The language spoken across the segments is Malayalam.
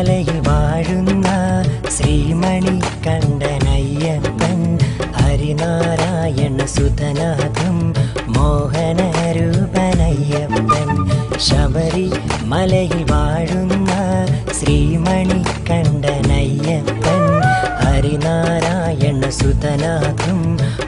മലയിൽ വാഴുന്ന ശ്രീമണി കണ്ടനയ്യപ്പൻ ഹരിനാരായണ സുതനാഥം മോഹനരൂപനയ്യപ്പൻ ശബരി മലയിൽ വാഴുന്ന ശ്രീമണി കണ്ടനയ്യപ്പൻ ഹരിനാരായണ സുതനാഥം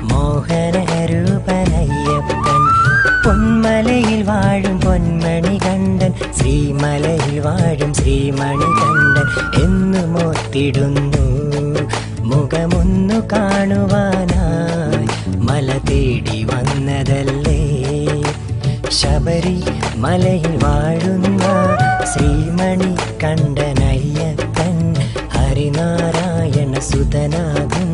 മോഹനരൂപനയ്യപ്പൻ പൊന്മലയിൽ വാഴും പൊന്മണി കണ്ടൻ ശ്രീമലയിൽ വാഴും ശ്രീമണി കണ്ടൻ എന്നു മോത്തിടുന്നു മുഖമൊന്നു കാണുവാനായി മല തേടി വന്നതല്ലേ ശബരി മലയിൽ വാഴുന്ന ശ്രീമണി കണ്ടനയ്യപ്പൻ ഹരിനാരായണ സുതനാകും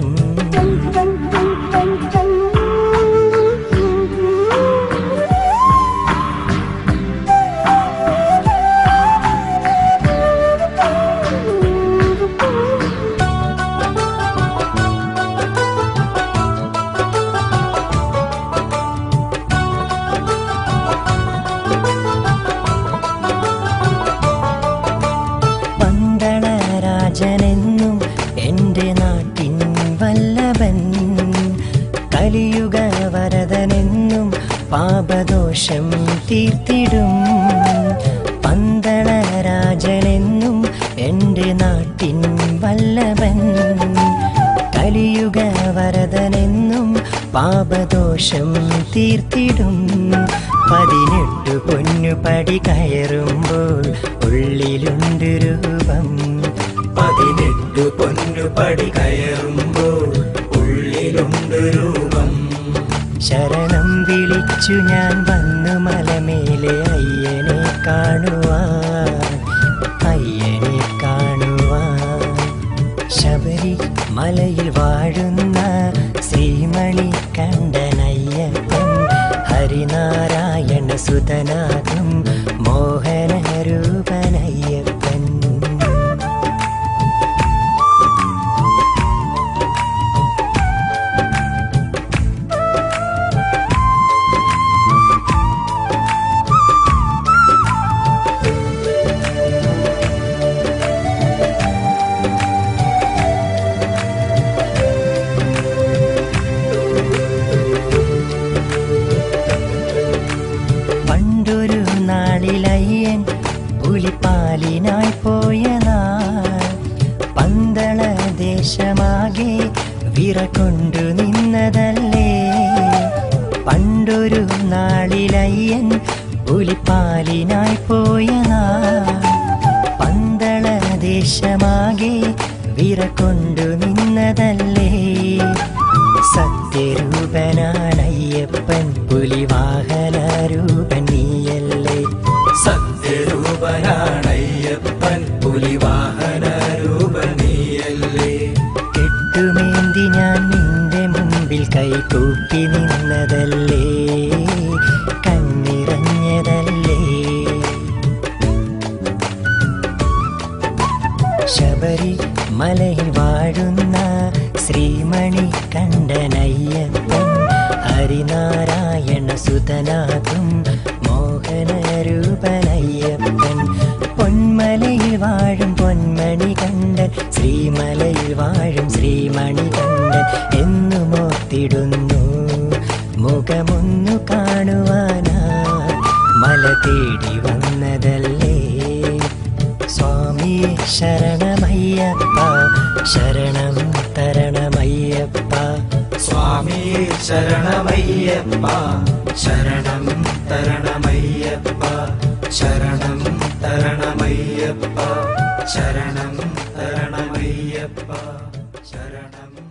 പന്തളരാജനെന്നും എൻ്റെ നാട്ടിൻ വല്ലഭൻ കലിയുഗ വരദനെന്നും പാപദോഷം തീർത്തിടും പന്തളരാജനെന്നും എൻ്റെ നാട്ടിൻ വല്ലഭൻ കലിയുഗ വരദനെന്നും പാപദോഷം തീർത്തിടും പതിനെട്ടു പൊന്നുപടി കയറുമ്പോൾ ഉള്ളിലുണ്ട് രൂപം പതിനെട്ടു പൊന്നുപടി കയറുമ്പോൾ ഉള്ളിലുണ്ട് രൂപം ശരണം വിളിച്ചു ഞാൻ വന്നു മലമേലെ അയ്യനെ കാണുവാൻ അയ്യനെ കാണുവാൻ ശബരി മലയിൽ വാഴുന്ന ശ്രീമണി കണ്ടനയ്യപ്പൻ ഹരിനാരായണ സുതനാകും മോഹനരൂപനയ്യപ്പൻ പണ്ടൊരു നാളിലയ്യൻ പുലിപ്പാലിനായി പോയ നാൾ പന്തള ദേശമാകെ വിറകൊണ്ടു നിന്നതല്ലേ പണ്ടൊരു നാളിലയ്യൻ പുലിപ്പാലിനായി പോയ നാൾ പന്തള ദേശമാകെ വിറകൊണ്ടു നിന്നതല്ലേ സത്യരൂപനാണയ്യപ്പൻ പുലിവാഹന രൂപൻ നീയല്ലേ സത്യരൂപനാണയ്യപ്പൻ പുലിവാഹന രൂപനീയല്ലേ കെട്ടുമേന്തി ഞാൻ നിന്റെ മുമ്പിൽ കൈകൂപ്പി നിന്നതല്ലേ കണ്ണിറഞ്ഞതല്ലേ ശബരി മലയിൽ വാഴുന്ന ശ്രീമണി കണ്ടനയ്യപ്പൻ ഹരിനാരായണ സുതനാകും മോഹനരൂപനയ്യപ്പൻ പൊന്മലയിൽ വാഴും പൊന്മണി കണ്ടൻ ശ്രീമലയിൽ വാഴും ശ്രീമണി കണ്ടൻ എന്നു മോത്തിടുന്നു മുഖമൊന്നു കാണുവാനാ മല തേടി വന്നതല്ലേ സ്വാമിയെ ശരണമയ്യപ്പ ശരണം തരണമയ്യപ്പ സ്വാമി ശരണമയ്യപ്പ ശരണം തരണമയ്യപ്പ ശരണം തരണമയ്യപ്പ ശരണം തരണമയ്യപ്പ ശരണം